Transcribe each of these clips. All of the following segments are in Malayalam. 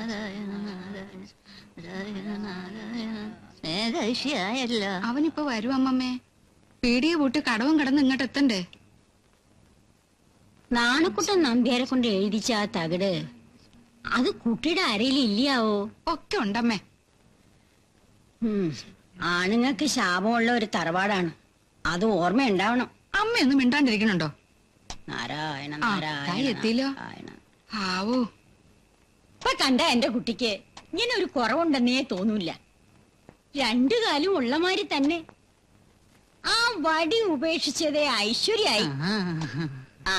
സ്നേഹശിയായല്ലോ അവനിപ്പോ വരും അമ്മമ്മേ പീടിയെ പൂട്ടി കടവും കടന്ന് ഇങ്ങോട്ട് എത്തണ്ടേ നാണക്കുട്ടൻ നമ്പ്യാരെ കൊണ്ട് എഴുതിച്ച ആ തകിട് അത് കുട്ടിയുടെ അരയിൽ ഇല്ലയാവോ ഒക്കെ ഉണ്ടമ്മേ ഉം. ആണുങ്ങൾക്ക് ശാപമുള്ള ഒരു തറവാടാണ് അത് ഓർമ്മയുണ്ടാവണം അമ്മയൊന്നും മിണ്ടാണ്ടിരിക്കണുണ്ടോ നാരായണ ആ, നാരായണ തായി എത്തിയില്ലോ? നാരായണ. ആവോ ഇപ്പൊ കണ്ട എന്റെ കുട്ടിക്ക് ഇങ്ങനെ ഒരു കുറവുണ്ടെന്നേ തോന്നൂല രണ്ടു കാലും ഉള്ള മാതിരി തന്നെ ആ വടി ഉപേക്ഷിച്ചതേ ഐശ്വര്യായി ആ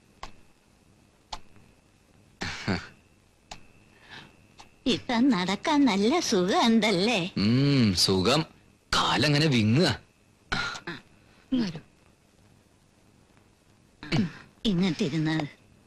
ഇപ്പൊ നടക്കാൻ നല്ല സുഖമുണ്ടല്ലേ ഉം, സുഖം കാലങ്ങനെ വിങ്ങുക ഇങ്ങ് വരൂ. ഇങ്ങോട്ടിരുന്നത്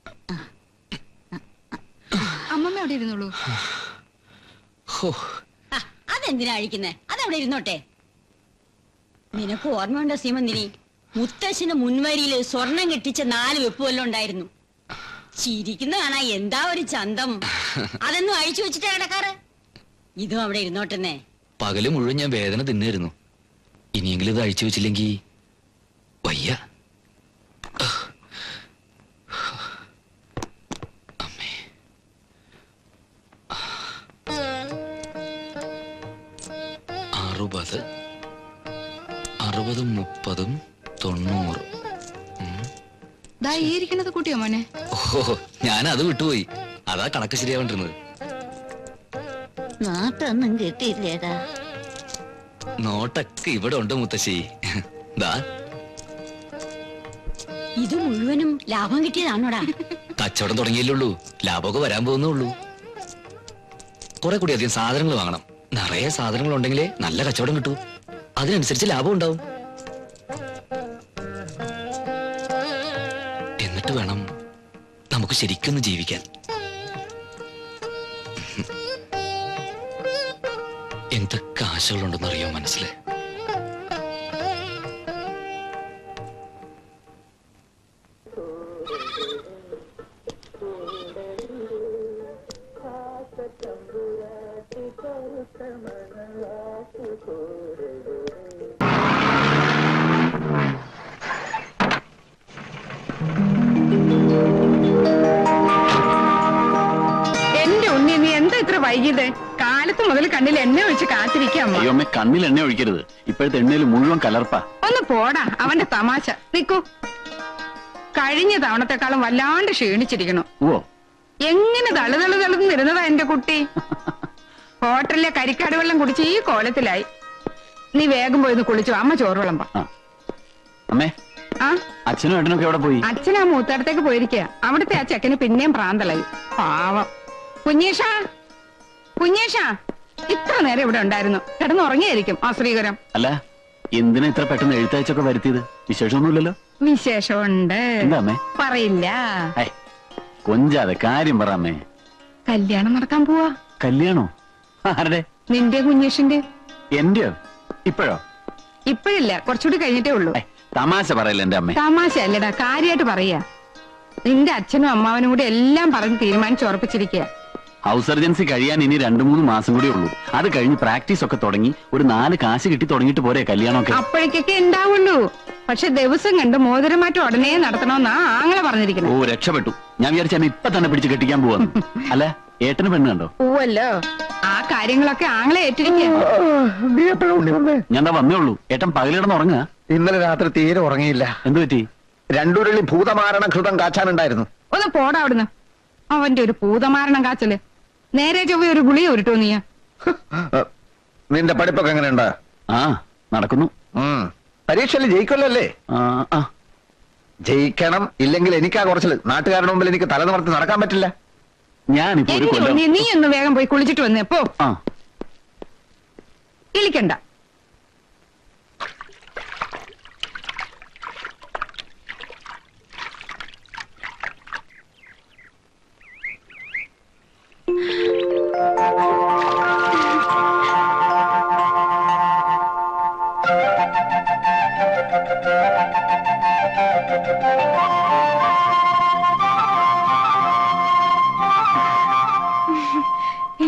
അമ്മമ്മ അവിടെ ഇരുന്നോളൂ ഹോ അതെന്തിനാ അഴിക്കുന്നേ അതവിടെ ഇരുന്നോട്ടെ നിനക്ക് ഓർമ്മയുണ്ടോ സീമന്തിനി മുത്തശ്ശന് മുൻവരിയില് സ്വർണം കെട്ടിച്ച നാല് വെപ്പ് വല്ലതും ഉണ്ടായിരുന്നു ചിരിക്കുന്ന കാണാ എന്താ ഒരു ചന്തം അതൊന്നും അഴിച്ചു വെച്ചിട്ടാ കിടക്കാറ് ഇതും അവിടെ ഇരുന്നോട്ടെന്നേ പകല് മുഴുവൻ ഞാൻ വേദന തിന്നായിരുന്നു ഇനിയെങ്കിലും ഇത് അഴിച്ചു വെച്ചില്ലെങ്കി വയ്യ അമ്മേ അറുപത് അറുപതും മുപ്പതും തൊണ്ണൂറ് ദാ ഈ ഇരിക്കണത് കൂട്ടിയോ മോനെ ഓഹോ ഞാൻ അത് വിട്ടുപോയി അതാ കണക്ക് ശരിയാവേണ്ടിരുന്നത് നാട്ടൊന്നും കിട്ടിയില്ലേടാ നോട്ടൊക്കെ ഇവിടെ ഉണ്ട് മുത്തശ്ശി ദാ ഇത് മുഴുവനും ലാഭം കിട്ടിയതാണോടാ കച്ചവടം തുടങ്ങിയല്ലുള്ളൂ ലാഭമൊക്കെ വരാൻ പോകുന്നേ ഉള്ളൂ കുറെ കൂടി അധികം സാധനങ്ങൾ വാങ്ങണം നിറയെ സാധനങ്ങൾ ഉണ്ടെങ്കിലേ നല്ല കച്ചവടം കിട്ടൂ അതിനനുസരിച്ച് ലാഭം ഉണ്ടാവും എന്നിട്ട് വേണം നമുക്ക് ശരിക്കൊന്ന് ജീവിക്കാൻ എന്തൊക്കെ ആശകളുണ്ടെന്ന് അറിയോ മനസ്സിലെ എന്റെ ഉണ്ണി നീ എന്താ ഇത്ര വൈകിയത് കാലത്ത് മുതൽ കണ്ണിൽ എണ്ണ ഒഴിച്ച് കാത്തിരിക്കാം അയ്യോ അമ്മ കണ്ണിൽ എണ്ണ ഒഴിക്കരുത് ഇപ്പോഴത്തെ എണ്ണയിൽ മുഴുവൻ കലർപ്പാ ഒന്ന് പോടാ അവന്റെ തമാശ നിക്കൂ കഴിഞ്ഞ തവണത്തെക്കാളും വല്ലാണ്ട് ക്ഷീണിച്ചിരിക്കണു ഓ എങ്ങനെ തളുതളു തളുന്നിരുന്നതാ എന്റെ കുട്ടി ഹോട്ടലിലെ കരിക്കാട് വെള്ളം കുടിച്ച് ഈ കോലത്തിലായി നീ വേഗം പോയി ഒന്ന് കുളിച്ചു അമ്മ ചോറ് വിളമ്പാ ആ അമ്മേ ആ അച്ഛനും ഏട്ടനൊക്കെ എവിടെ പോയി അച്ഛൻ ആ മൂത്തടത്തേക്ക് പോയിരിക്കുക അവിടുത്തെ ആ ചെക്കന് പിന്നെയും പ്രാന്തളായി പാവം കുഞ്ഞേഷ കുഞ്ഞേഷ ഇത്ര നേരം ഇവിടെ ഉണ്ടായിരുന്നു കിടന്നുറങ്ങിയായിരിക്കും ആ ശ്രീകരം അല്ല എന്തിനാ ഇത്ര പെട്ടെന്ന് എഴുത്തയച്ചൊക്കെ വരുത്തിയത് വിശേഷമൊന്നുമില്ലല്ലോ വിശേഷമുണ്ട് എന്താ അമ്മേ പറയില്ല ഏ കൊഞ്ചാതെ കാര്യം പറ അമ്മേ കല്യാണം നടക്കാൻ പോവാ കല്യാണോ ആരുടെ നിന്റെ കുഞ്ഞേഷിന്റെ എന്റെയോ ഇപ്പോഴോ ഇപ്പഴില്ല കുറച്ചുകൂടി കഴിഞ്ഞിട്ടേ ഉള്ളൂ ഏ തമാശ പറയല്ല എന്റെ അമ്മേ തമാശ അല്ലടാ കാര്യമായിട്ട് പറയാ നിന്റെ അച്ഛനും അമ്മാവനും കൂടി എല്ലാം പറഞ്ഞ് തീരുമാനിച്ചുറപ്പിച്ചിരിക്കുക ഹൗസ് സർജൻസി കഴിയാൻ ഇനി രണ്ടു മൂന്ന് മാസം കൂടി ഉള്ളൂ അത് കഴിഞ്ഞ് പ്രാക്ടീസ് ഒക്കെ തുടങ്ങി ഒരു നാല് കാശ് കിട്ടി തുടങ്ങിയിട്ട് പോരെ കല്യാണമൊക്കെ അപ്പോഴേക്കൊക്കെ ഉണ്ടാവുള്ളൂ പക്ഷെ ദിവസം കണ്ട് മോതിരമാറ്റം ഉടനെ നടത്തണമെന്നാ ആങ്ങളെ ഓ പറഞ്ഞിരിക്കുന്നത് രക്ഷപ്പെട്ടു ഞാൻ വിചാരിച്ച എന്നെ ഇപ്പൊ തന്നെ പിടിച്ച് കെട്ടിക്കാൻ പോവാന്ന് അല്ല ഏട്ടന് പെണ്ണ് കണ്ടോ പോവല്ലോ ആ കാര്യങ്ങളൊക്കെ ആങ്ങളെ ഏറ്റിരിക്കുക നീ എപ്പോഴാ ഉണ്ണി വന്നേ ഞാൻ ദാ വന്നേ ഉള്ളൂ ഏട്ടൻ പകലിടന്ന് ഉറങ്ങുക ഇന്നലെ രാത്രി തീരെ ഉറങ്ങിയില്ല എന്തു പറ്റി രണ്ടുരുളി ഭൂതമാരണ ഘൃതം കാച്ചാനുണ്ടായിരുന്നു ഒന്ന് പോടാ അവിടുന്ന് അവന്റെ ഒരു പൂതമാരണം കാച്ചല് നേരെ ചൊവ്വ ഒരു ഗുളിയ ഉരുട്ടോ നീ ഏഹ്, നിന്റെ പഠിപ്പൊക്കെ എങ്ങനെയുണ്ട് ആ നടക്കുന്നു ഉം. പരീക്ഷയിൽ ജയിക്കുമല്ലോ അല്ലേ ആ ആ ജയിക്കണം ഇല്ലെങ്കിൽ എനിക്കാ കുറച്ചില് നാട്ടുകാരുടെ മുമ്പിൽ എനിക്ക് തല നിവർത്തി നടക്കാൻ പറ്റില്ല ഞാനിപ്പോ ഒരു എന്റെ കൊല്ലം ഉണ്ണി, നീ ഒന്ന് വേഗം പോയി കുളിച്ചിട്ട് വന്നേ പോ ആ ഇളിക്കണ്ട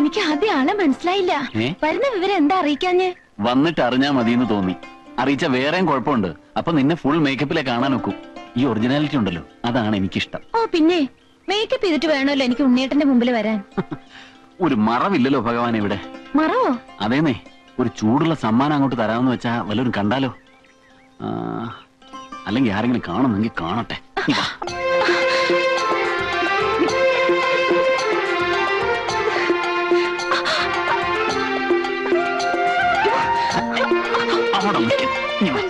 എനിക്ക് ആദ്യം ആളെ മനസ്സിലായില്ല ഏ? വരുന്ന വിവരം എന്താ അറിയിക്കാഞ്ഞ് വന്നിട്ട് അറിഞ്ഞാ മതിയെന്ന് തോന്നി അറിയിച്ച വേറെയും കുഴപ്പമുണ്ട് അപ്പൊ നിന്നെ ഫുൾ മേക്കപ്പിലെ കാണാൻ നോക്കും ഈ ഒറിജിനാലിറ്റി ഉണ്ടല്ലോ അതാണ് എനിക്കിഷ്ടം ഓ പിന്നെ മേക്കപ്പ് ചെയ്തിട്ട് വേണമല്ലോ എനിക്ക് ഉണ്ണിയേട്ടന്റെ മുമ്പിൽ വരാൻ ഒരു മറവില്ലല്ലോ ഭഗവാൻ ഇവിടെ മറവോ അതേന്നേ ഒരു ചൂടുള്ള സമ്മാനം അങ്ങോട്ട് തരാമെന്ന് വെച്ചാ വല്ലവരും കണ്ടാലോ ആ, അല്ലെങ്കിൽ ആരെങ്കിലും കാണുന്നെങ്കിൽ കാണട്ടെ നീ വാ. അവിടെ നിൽക്ക്. നീ വാ.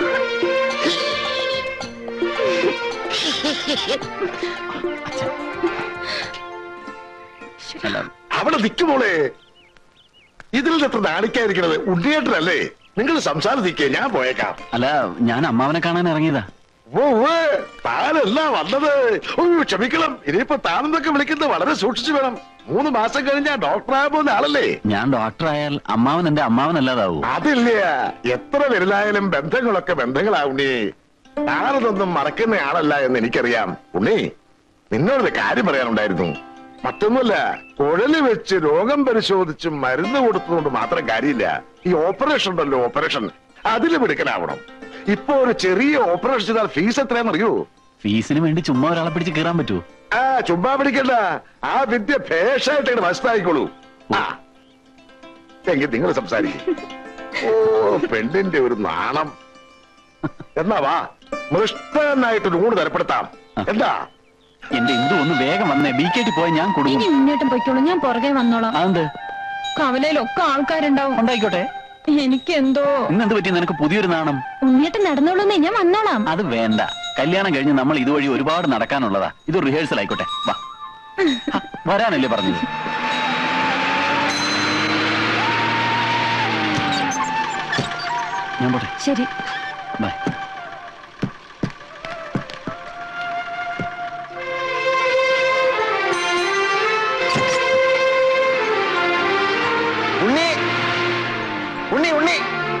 അല്ല, അവിടെ നിൽക്കുമോളെ ഇതിൽ നിന്ന് എത്ര നാണിക്കാതിരിക്കണത് ഉണ്ണിയേട്ടനല്ലേ നിങ്ങൾ സംസാരിക്കേ ഞാൻ പോയേക്കാം അല്ല ഞാൻ അമ്മാവനെ കാണാൻ ഇറങ്ങിയതാ ഓ ഓ, താനല്ല വന്നത് ഓ ക്ഷമിക്കണം ഇനിയിപ്പോ താനെന്നൊക്കെ വിളിക്കുന്നത് വളരെ സൂക്ഷിച്ചു വേണം മൂന്ന് മാസം കഴിഞ്ഞാ ഡോക്ടറായ പോകുന്ന ആളല്ലേ ഞാൻ ഡോക്ടറായാൽ അമ്മാവൻ എന്റെ അമ്മാവനല്ലാതാവൂ അതില്ല എത്ര വലുതായാലും ബന്ധങ്ങളൊക്കെ ബന്ധങ്ങളാവുണ്ണി താനതൊന്നും മറക്കുന്ന ആളല്ല എന്ന് എനിക്കറിയാം ഉണ്ണി നിന്നോടൊരു കാര്യം പറയാനുണ്ടായിരുന്നു മറ്റൊന്നുമല്ല കുഴല് വെച്ച് രോഗം പരിശോധിച്ച് മരുന്ന് കൊടുത്തതുകൊണ്ട് മാത്രം കാര്യമില്ല ഈ ഓപ്പറേഷൻ ഉണ്ടല്ലോ ഓപ്പറേഷൻ അതിൽ മിടുക്കനാവണം ഇപ്പൊ ഒരു ചെറിയ ഓപ്പറേഷൻ ചെയ്താൽ ഫീസ് എത്രയാണെന്നറിയോ ഫീസിന് വേണ്ടി ചുമ്മാ ഒരാളെ പിടിച്ച് കീറാൻ പറ്റുമോ ആ ചുമ്മാ പിടിക്കണ്ട ആ വിദ്യ ഭേഷായിട്ട് ഇങ്ങനെ വശത്തായിക്കോളൂ ആ എങ്കിൽ നിങ്ങൾ സംസാരിക്കും ഓ പെണ്ണിന്റെ ഒരു നാണം എന്നാ വാ മൃഷ്ടനായിട്ടൊരു ഊണ് തരപ്പെടുത്താം എന്താ എന്റെ എന്തു ഒന്ന് വേഗം വന്നേ ബി കെ ടി പോയാൽ ഞാൻ ഇനി കൊടുക്കും ഉണ്ണിയേട്ടൻ പൊയ്ക്കോളൂ ഞാൻ പുറകെ വന്നോളാം അതെന്ത് കവലയിലൊക്കെ ആൾക്കാരുണ്ടാവും ഉണ്ടായിക്കോട്ടെ എനിക്ക് എന്തോ ഇന്നെന്ത് പറ്റി നിനക്ക് പുതിയൊരു നാണം ഉണ്ണിയേട്ടൻ നടന്നോളൂന്നേ ഞാൻ വന്നോളാം അത് വേണ്ട കല്യാണം കഴിഞ്ഞ് നമ്മൾ ഇതുവഴി ഒരുപാട് നടക്കാനുള്ളതാ ഇത് റിഹേഴ്സൽ ആയിക്കോട്ടെ വാ ഹ, വരാനല്ലേ പറഞ്ഞത് ഞാൻ പോട്ടെ ശരി ബൈ ഉണ്ണി ഉണ്ണി ഉണ്ണി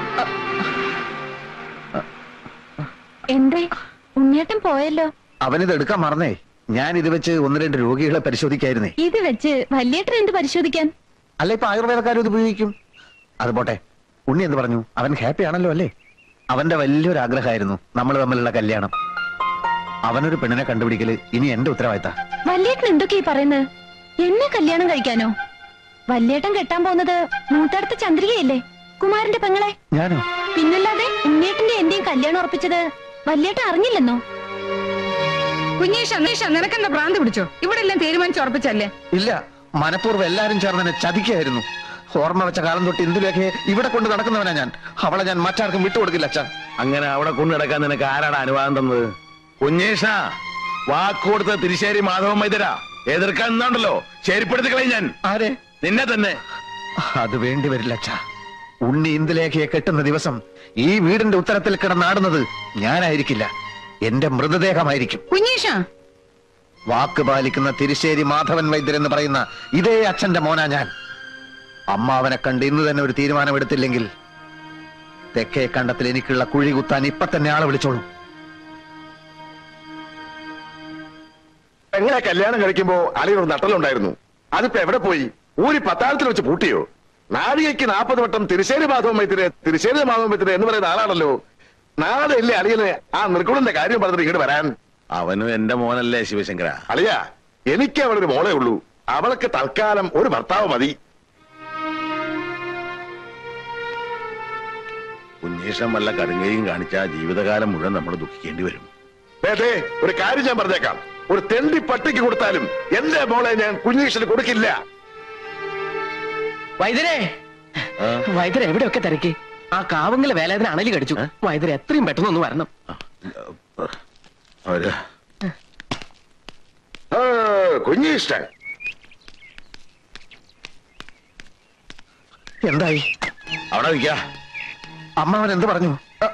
എന്തേ ഉണ്ണിയേട്ടൻ പോയല്ലോ അവനിത് എടുക്കാൻ മറന്നേ ഞാൻ ഇത് വെച്ച് ഒന്ന് രണ്ട് രോഗികളെ പരിശോധിക്കായിരുന്നേ ഇത് വെച്ച് വല്യേട്ടൻ എന്ത് പരിശോധിക്കാൻ അല്ല ഇപ്പൊ ആയുർവേദക്കാരും ഇത് ഉപയോഗിക്കും അത് പോട്ടെ ഉണ്ണി എന്ന് പറഞ്ഞു അവൻ ഹാപ്പി ആണല്ലോ അല്ലേ അവന്റെ വലിയൊരു ആഗ്രഹമായിരുന്നു നമ്മൾ തമ്മിലുള്ള കല്യാണം അവനൊരു പെണ്ണിനെ കണ്ടുപിടിക്കല് ഇനി എന്റെ ഉത്തരവാദിത്ത വല്യേട്ടൻ എന്തൊക്കെയാ ഈ പറയുന്നത് എന്നെ കല്യാണം കഴിക്കാനോ വല്യേട്ടൻ കെട്ടാൻ പോകുന്നത് മൂത്തടുത്ത ചന്ദ്രികയല്ലേ കുമാരന്റെ പെങ്ങളെ ഞാനോ പിന്നല്ലാതെ ഉണ്ണിയേട്ടന്റെ എന്റെയും കല്യാണം ഉറപ്പിച്ചത് വല്യേട്ടൻ അറിഞ്ഞില്ലെന്നോ കുഞ്ഞീഷ നീഷ നിനക്കെന്താ ഭ്രാന്ത് പിടിച്ചോ ഇവിടെ എല്ലാം തീരുമാനിച്ചുറപ്പിച്ചല്ലേ ഇല്ല മനഃപൂർവ്വം എല്ലാരും ചേർന്ന് എന്നെ ചതിക്കായിരുന്നു ഓർമ്മ വെച്ച കാലം തൊട്ട് ഇന്ദുലേഖയെ ഇവിടെ കൊണ്ട് നടക്കുന്നവനാ ഞാൻ അവളെ ഞാൻ മറ്റാർക്കും വിട്ടുകൊടുക്കില്ല അച്ഛാ അങ്ങനെ അവിടെ കൊണ്ടു നടക്കാൻ നിനക്ക് ആരാണ് അനുവാദം തന്നത് കുഞ്ഞേഷ വാക്കുകൊടുത്ത തിരിശ്ശേരി മാധവൻ മൈതര എതിർക്കാൻ നിന്നുണ്ടല്ലോ ശരിപ്പെടുത്തി കളയും ഞാൻ ആരെ നിന്നെ തന്നെ അത് വേണ്ടി വരില്ല അച്ഛാ ഉണ്ണി ഇന്ദുലേഖയെ കെട്ടുന്ന ദിവസം ഈ വീടിന്റെ ഉത്തരത്തിൽ കിടന്നാടുന്നത് ഞാനായിരിക്കില്ല എന്റെ മൃതദേഹമായിരിക്കും കുഞ്ഞീഷ വാക്ക് പാലിക്കുന്ന തിരിശ്ശേരി മാധവൻ വൈദ്യർ എന്ന് പറയുന്ന ഇതേ അച്ഛന്റെ മോനാ ഞാൻ അമ്മാവനെ കണ്ട് ഇന്ന് തന്നെ ഒരു തീരുമാനമെടുത്തില്ലെങ്കിൽ തെക്കേ കണ്ടത്തിൽ എനിക്കുള്ള കുഴി കുത്താൻ ഇപ്പൊ തന്നെ ആളെ വിളിച്ചോളൂ എങ്ങനെ കല്യാണം കഴിക്കുമ്പോ അളിയൊരു നട്ടലുണ്ടായിരുന്നു അതിപ്പോ എവിടെ പോയി ഊരി പത്താഴത്തിൽ വെച്ച് പൂട്ടിയോ നാഴികയ്ക്ക് നാൽപ്പത് വട്ടം തിരിശ്ശേരി മാധവൻ മൈത്തിരെ തിരിശ്ശേരി മാധവൻ മൈത്തിരെ എന്ന് പറയുന്ന ആളാണല്ലോ നാളെ ഇല്ലേ അളിയന് ആ നിർക്കുളിന്റെ കാര്യം പറഞ്ഞിട്ട് ഇങ്ങോട്ട് വരാൻ അവനും എന്റെ മോനല്ലേ ശിവശങ്കര അളിയ എനിക്ക് അവളൊരു മോളേ ഉള്ളൂ അവൾക്ക് തൽക്കാലം ഒരു ഭർത്താവ് മതി കുഞ്ഞീഷം വല്ല കടുങ്ങയും കാണിച്ച ജീവിതകാലം മുഴുവൻ നമ്മൾ ദുഃഖിക്കേണ്ടി വരും വേദേ ഒരു കാര്യം ഞാൻ പറഞ്ഞേക്കാം ഒരു തെണ്ടി പട്ടിക്ക് കൊടുത്താലും എന്റെ മോളെ ഞാൻ കുഞ്ഞീഷന് കൊടുക്കില്ല വൈദ്യരെ വൈദ്യരെ എവിടെയൊക്കെ തിരക്കി ആ കാവങ്കിലെ വേലാതിന് അണലി കടിച്ചു വൈദ്യരെ എത്രയും പെട്ടെന്ന് ഒന്ന് വരണം അവര് ആ, കുഞ്ഞീഷ്ടൻ എന്തായി അവിടെ നിൽക്കാ അമ്മാവൻ എന്ത് പറഞ്ഞു അ,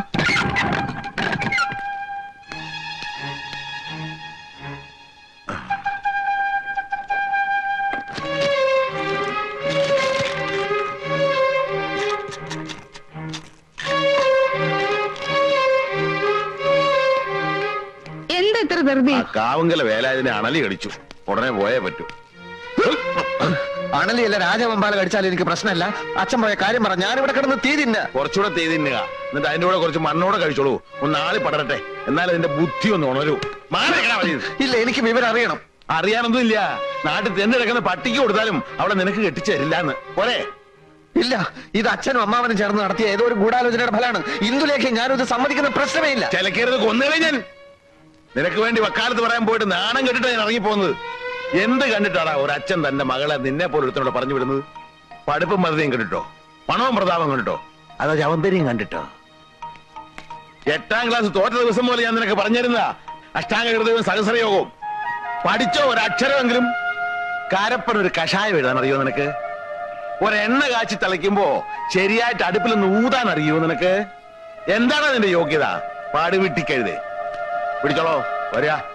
എന്താ ഇത്ര ധൃതി ആ കാവങ്കല വേലായതിനെ അണലി കടിച്ചു ഉടനെ പോയേ പറ്റൂ അണലിയല്ല രാജവമ്പാല കടിച്ചാലും എനിക്ക് പ്രശ്നമല്ല അച്ഛൻ പോയ കാര്യം പറ ഞാനിവിടെ കിടന്ന് തീ തിന്ന കുറച്ചുകൂടെ തീ തിന്നുക എന്നിട്ട് അതിന്റെ കൂടെ കുറച്ച് മണ്ണോടെ കഴിച്ചോളൂ ഒന്ന് ആളി പടരട്ടെ എന്നാൽ അതിന്റെ ബുദ്ധി ഒന്ന് ഉണരൂ മാറി നിൽക്കണ വഴിയിൽ. ഇല്ല എനിക്ക് വിവരം അറിയണം അറിയാനൊന്നും ഇല്ല നാട്ടിൽ തെന്നു കിടക്കുന്ന പട്ടിക്ക് കൊടുത്താലും അവളെ നിനക്ക് കെട്ടിച്ചേരില്ലാന്ന് പോരെ ഇല്ല ഇത് അച്ഛനും അമ്മാവനും ചേർന്ന് നടത്തിയ ഏതോ ഒരു ഗൂഢാലോചനയുടെ ഫലമാണ് ഇന്ദുലേഖ ഞാനിത് സമ്മതിക്കുന്ന പ്രശ്നമേ ഇല്ല ചിലക്കരുത് കൊന്നുകളെ ഞാൻ നിനക്ക് വേണ്ടി വക്കാലത്ത് പറയാൻ പോയിട്ട് നാണം കെട്ടിട്ട് ഞാൻ ഇറങ്ങിപ്പോകുന്നത് എന്ത് കണ്ടിട്ടാടാ ഒരു അച്ഛൻ തന്റെ മകളെ നിന്നെ പോലെ ഒരുത്തനോട് പറഞ്ഞു വിടുന്നത് പഠിപ്പും മതതയും കണ്ടിട്ടോ പണവും പ്രതാപം കണ്ടിട്ടോ അതോ ചവന്തരിയും കണ്ടിട്ടോ എട്ടാം ക്ലാസ് തോറ്റ ദിവസം പോലെ ഞാൻ നിനക്ക് പറഞ്ഞിരുന്ന അഷ്ടാംഗ ഹൃദയവും സഹസ്രയോഗവും പഠിച്ചോ ഒരു അക്ഷരമെങ്കിലും കാരപ്പൻ ഒരു കഷായം എഴുതാൻ അറിയോ നിനക്ക് ഒരെണ്ണ കാച്ചി തിളയ്ക്കുമ്പോ ശരിയായിട്ട് അടുപ്പിൽ നിന്ന് ഊതാൻ അറിയോ നിനക്ക് എന്താണ് നിന്റെ യോഗ്യത പാടുവിട്ടിക്കരുതേ പിടിച്ചോളോ വരിക